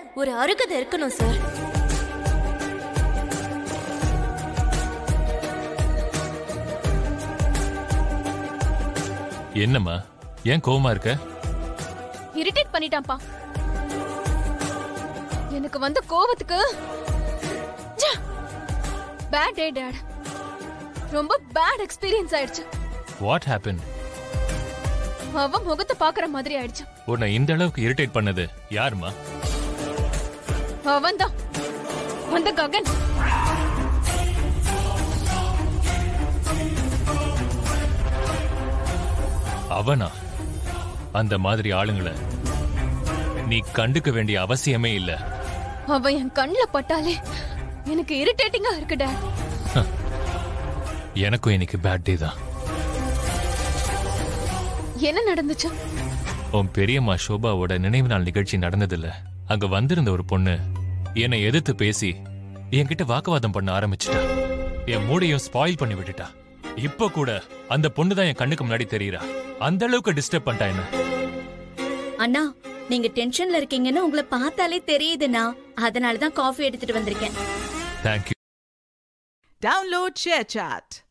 ஒரு அருகதை இருக்கணும் சார் என்னம்மா ஏன் கோவமா இருக்க இரிட்டேட் பண்ணிட்டான்ப்பா எனக்கு வந்த கோவத்துக்கு பேட் டே டேட் ரொம்ப பேட் எக்ஸ்பீரியன்ஸ் ஆயிடுச்சு வாட் ஹேப்பன் அவன் முகத்தை பாக்குற மாதிரி ஆயிடுச்சு உன்னை இந்த அளவுக்கு இரிட்டேட் பண்ணது யாருமா அவன் தான் அந்த ககன் அவனா அந்த மாதிரி ஆளுங்களை நீ கண்டுக்க வேண்டிய அவசியமே இல்ல அவன் என் கண்ணுல பட்டாலே எனக்கு இரிட்டேட்டிங்கா இருக்கு டேட் எனக்கும் இன்னைக்கு பேட் டே தான் என்ன நடந்துச்சு உன் பெரியம்மா சோபாவோட நினைவு நாள் நிகழ்ச்சி நடந்ததில்ல அங்க வந்திருந்த ஒரு பொண்ணு என்னை எதிர்த்து பேசி என்கிட்ட வாக்குவாதம் பண்ண ஆரம்பிச்சிட்டா என் மூடையும் ஸ்பாயில் பண்ணி விட்டுட்டா இப்ப கூட அந்த பொண்ணு தான் என் கண்ணுக்கு முன்னாடி தெரியறா அந்த அளவுக்கு டிஸ்டர்ப் பண்ணிட்டா என்ன அண்ணா நீங்க டென்ஷன்ல இருக்கீங்கன்னு உங்களை பார்த்தாலே தெரியுதுண்ணா அதனால தான் காஃபி எடுத்துட்டு வந்திருக்கேன் தேங்க்யூ Download ShareChat.